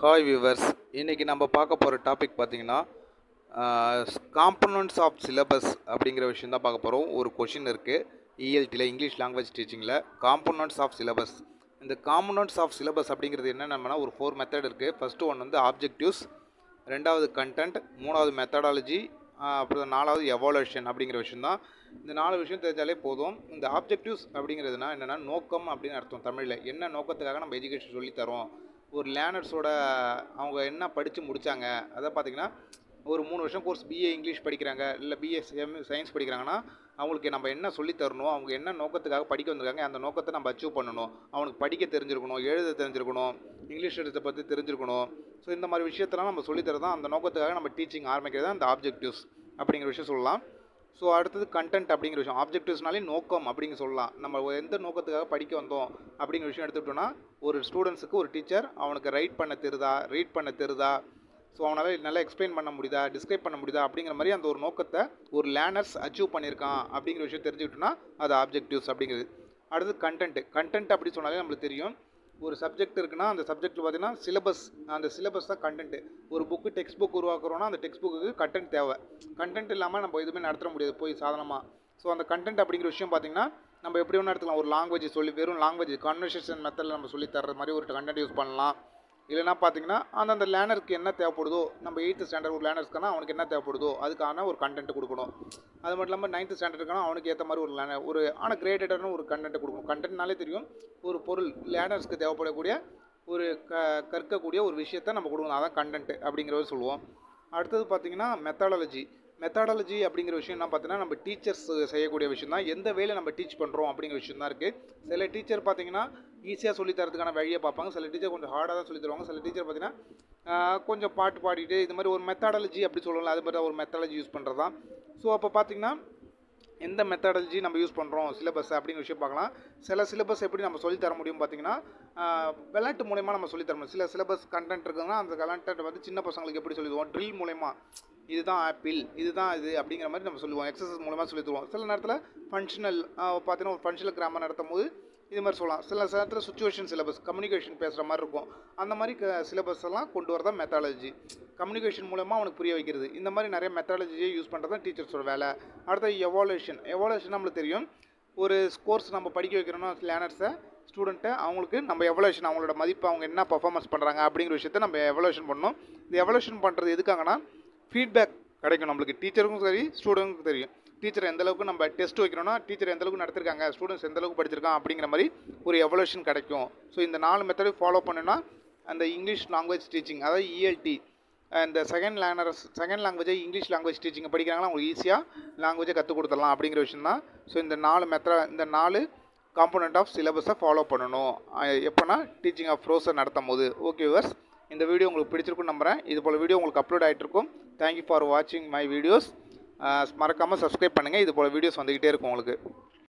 hi viewers இன்றைக்கி நம்ம பார்க்க போகிற டாபிக் பார்த்தீங்கன்னா காம்பனண்ட்ஸ் ஆஃப் சிலபஸ் அப்படிங்கிற விஷயம் தான் பார்க்க போகிறோம் ஒரு கொஷின் இருக்குது இஎல்டியில் இங்கிலீஷ் லாங்குவேஜ் டீச்சிங்கில் காம்பனண்ட்ஸ் ஆஃப் சிலபஸ் இந்த காம்பனண்ட்ஸ் ஆஃப் சிலபஸ் அப்படிங்கிறது என்னென்னா ஒரு ஃபோர் மெத்தட் இருக்குது ஃபஸ்ட்டு ஒன் வந்து ஆப்ஜெக்டிவ்ஸ் ரெண்டாவது கண்டென்ட் மூணாவது மெத்தடாலஜி அப்புறம் நாலாவது எவாலுவேஷன் அப்படிங்கிற விஷயம் தான் இந்த நாலு விஷயம் தெரிஞ்சாலே போதும் இந்த ஆப்ஜெக்டிவ்ஸ் அப்படிங்கிறதுனா என்னென்னா நோக்கம் அப்படின்னு அர்த்தம் தமிழில் என்ன நோக்கத்துக்காக நம்ம எஜுகேஷன் சொல்லித்தரோம் ஒரு லேர்னர்ஸோட அவங்க என்ன படித்து முடித்தாங்க அதை பார்த்திங்கன்னா ஒரு மூணு வருஷம் கோர்ஸ் பிஏ இங்கிலீஷ் படிக்கிறாங்க இல்லை பிஏ சயின்ஸ் படிக்கிறாங்கன்னா அவங்களுக்கு நம்ம என்ன சொல்லி தரணும் அவங்க என்ன நோக்கத்துக்காக படிக்க வந்திருக்காங்க அந்த நோக்கத்தை நம்ம அச்சீவ் பண்ணணும் அவனுக்கு படிக்க தெரிஞ்சிருக்கணும் எழுத தெரிஞ்சிருக்கணும் இங்கிலீஷ் எழுத்தை பற்றி தெரிஞ்சிருக்கணும் ஸோ இந்த மாதிரி விஷயத்தெல்லாம் நம்ம சொல்லித்தரது தான் அந்த நோக்கத்துக்காக நம்ம டீச்சிங் ஆரம்பிக்கிறது தான் அந்த ஆப்ஜெக்டிவ்ஸ் அப்படிங்கிற விஷயம் சொல்லலாம் ஸோ அடுத்தது கண்டென்ட் அப்படிங்கிற விஷயம் ஆப்ஜெக்டிவ்ஸ்னாலே நோக்கம் அப்படிங்க சொல்லலாம் நம்ம எந்த நோக்கத்துக்காக படிக்க வந்தோம் அப்படிங்கிற விஷயம் எடுத்துக்கிட்டோம்னா ஒரு ஸ்டூடெண்ட்ஸுக்கு ஒரு டீச்சர் அவனுக்கு ரைட் பண்ண தெரியுதா ரீட் பண்ண தெரியுதா ஸோ அவனால் நல்லா எக்ஸ்பிளைன் பண்ண முடியுதா டிஸ்கிரைப் பண்ண முடியுதா அப்படிங்கிற மாதிரி அந்த ஒரு நோக்கத்தை ஒரு லேர்னர்ஸ் அச்சீவ் பண்ணியிருக்கான் அப்படிங்கிற விஷயம் தெரிஞ்சுக்கிட்டோம்னா அது ஆப்ஜெக்டிவ்ஸ் அப்படிங்கிறது அடுத்து கண்டென்ட் கண்டென்ட் அப்படி சொன்னாலே நம்மளுக்கு தெரியும் ஒரு சப்ஜெக்ட் இருக்குன்னா அந்த சப்ஜெக்ட்டில் பார்த்தீங்கன்னா சிலபஸ் அந்த சிலபஸ் தான் கண்டென்ட்டு ஒரு புக்கு டெக்ஸ்ட் புக் உருவாக்குறோன்னா அந்த டெக்ஸ்ட் புக்கு கண்டென்ட் தேவை கண்டென்ட் இல்லாமல் நம்ம எதுவுமே நடத்த முடியாது போய் சாதனமாக ஸோ அந்த கண்டென்ட் அப்படிங்கிற விஷயம் பார்த்தீங்கன்னா நம்ம எப்படி ஒன்று எடுத்துக்கலாம் ஒரு லாங்குவேஜ் சொல்லி வெறும் லாங்குவேஜ் கான்வர்சேஷன் மெத்தடில் நம்ம சொல்லி தர்ற மாதிரி ஒரு கண்டென்ட் யூஸ் பண்ணலாம் இல்லைனா பார்த்தீங்கன்னா அந்தந்த லேனருக்கு என்ன தேவைப்படுதோ நம்ம எயித்து ஸ்டாண்டர்ட் ஒரு லேனர்ஸ்க்கான அவனுக்கு என்ன தேவைப்படுதோ அதுக்கான ஒரு கண்டென்ட் கொடுக்கணும் அது மட்டும் இல்லாமல் நைன்த்து ஸ்டாண்டர்டுக்கான அவனுக்கு ஏற்ற மாதிரி ஒரு லேனர் ஒரு ஆனால் கிரேடடான ஒரு கண்டென்ட் கொடுக்கணும் கண்டென்ட்னாலே தெரியும் ஒரு பொருள் லேனர்ஸ்க்கு தேவைப்படக்கூடிய ஒரு க கற்கக்கூடிய ஒரு விஷயத்த நம்ம கொடுக்கணும் அதான் கண்டென்ட் அப்படிங்கிறத சொல்லுவோம் அடுத்தது பார்த்தீங்கன்னா மெத்தடாலஜி மெத்தடாலஜி அப்படிங்கிற விஷயம் என்ன பார்த்தீங்கன்னா நம்ம டீச்சர்ஸ் செய்யக்கூடிய விஷயம் தான் எந்த வேலை நம்ம டீச் பண்ணுறோம் அப்படிங்கிற விஷயம் தான் இருக்குது சில டீச்சர் பார்த்தீங்கன்னா ஈஸியாக சொல்லி தரதுக்கான வழியை பார்ப்பாங்க சில டீச்சர் கொஞ்சம் ஹார்டாக தான் சொல்லி தருவாங்க சில டீச்சர் பார்த்தீங்கன்னா கொஞ்சம் பாட்டு பாடிட்டு இது மாதிரி ஒரு மெத்தடாலஜி அப்படி சொல்லலாம் அது மாதிரி ஒரு மெத்தடாலஜி யூஸ் பண்ணுறது தான் ஸோ அப்போ பார்த்தீங்கன்னா எந்த மெத்தடாலஜி நம்ம யூஸ் பண்ணுறோம் சிலபஸ் அப்படிங்கிற விஷயம் பார்க்கலாம் சில சிலபஸ் எப்படி நம்ம சொல்லி தர முடியும் பார்த்தீங்கன்னா விளையாட்டு மூலயமா நம்ம சொல்லி தர முடியும் சில சிலபஸ் கண்டென்ட் இருக்குங்கன்னா அந்த கண்டென்ட் வந்து சின்ன பசங்களுக்கு எப்படி சொல்லி தருவோம் ட்ரில் மூலயமா இதுதான் ஆப்பிள் இதுதான் இது அப்படிங்கிற மாதிரி நம்ம சொல்லுவோம் எக்ஸசைஸ் மூலமாக சொல்லி தருவோம் சில நேரத்தில் ஃபங்க்ஷனல் பார்த்தீங்கன்னா ஒரு ஃபங்க்ஷனல் கிராமர் நடத்தும் போது இது மாதிரி சொல்லலாம் சில நேரத்தில் சுச்சுவேஷன் சிலபஸ் கம்யூனிகேஷன் பேசுகிற மாதிரி இருக்கும் அந்த மாதிரி க சிலபஸ் எல்லாம் கொண்டு வரதான் மெத்தாலஜி கம்யூனிகேஷன் மூலமாக அவனுக்கு புரிய வைக்கிறது இந்த மாதிரி நிறைய மெத்தாலஜியை யூஸ் பண்ணுறது தான் டீச்சர்ஸோட வேலை அடுத்தது எவாலுவேஷன் எவாலுவேஷன் நம்மளுக்கு தெரியும் ஒரு கோர்ஸ் நம்ம படிக்க வைக்கிறோம்னா லேர்னர்ஸை ஸ்டூடெண்ட்டை அவங்களுக்கு நம்ம எவலுவேஷன் அவங்களோட மதிப்பு அவங்க என்ன பர்ஃபார்மன்ஸ் பண்ணுறாங்க அப்படிங்கிற விஷயத்த நம்ம எவலுவேஷன் பண்ணணும் இந்த எவலுவேஷன் பண்ணுறது எதுக்காகனா ஃபீட்பேக் கிடைக்கும் நம்மளுக்கு டீச்சருக்கும் சரி ஸ்டூடெண்ட்டுக்கும் தெரியும் டீச்சர் எந்த அளவுக்கு நம்ம டெஸ்ட் வைக்கிறோம்னா டீச்சர் எந்த அளவுக்கு நடத்திருக்காங்க ஸ்டூடெண்ட்ஸ் எந்த அளவுக்கு படிச்சிருக்கான் அப்படிங்கிற மாதிரி ஒரு எவலுவேஷன் கிடைக்கும் ஸோ இந்த நாலு மெத்தடையும் ஃபாலோ பண்ணுன்னா அந்த இங்கிலீஷ் லாங்குவேஜ் டீச்சிங் அதாவது இஎல்டி இந்த செகண்ட் லேர்னர்ஸ் செகண்ட் லாங்குவேஜை இங்கிலீஷ் லாங்குவேஜ் டீச்சிங் படிக்கிறாங்களா அவங்களுக்கு ஈஸியாக லாங்குவேஜை கற்றுக் கொடுத்துடலாம் அப்படிங்கிற விஷயம் தான் ஸோ இந்த நாலு மெத்தட இந்த நாலு காம்போனண்ட் ஆஃப் சிலபஸை ஃபாலோ பண்ணணும் எப்போனா டீச்சிங் ஆஃப் ப்ரோஸை நடத்தும் போது ஓகே விவர்ஸ் இந்த வீடியோ உங்களுக்கு பிடிச்சிருக்குன்னு நம்புகிறேன் இது போல் வீடியோ உங்களுக்கு அப்லோட் ஆகிட்டு இருக்கும் தேங்க்யூ ஃபார் வாட்சிங் மை வீடியோஸ் மறக்காமல் சப்ஸ்கிரைப் பண்ணுங்கள் இது போல் வீடியோஸ் வந்துக்கிட்டே இருக்கும் உங்களுக்கு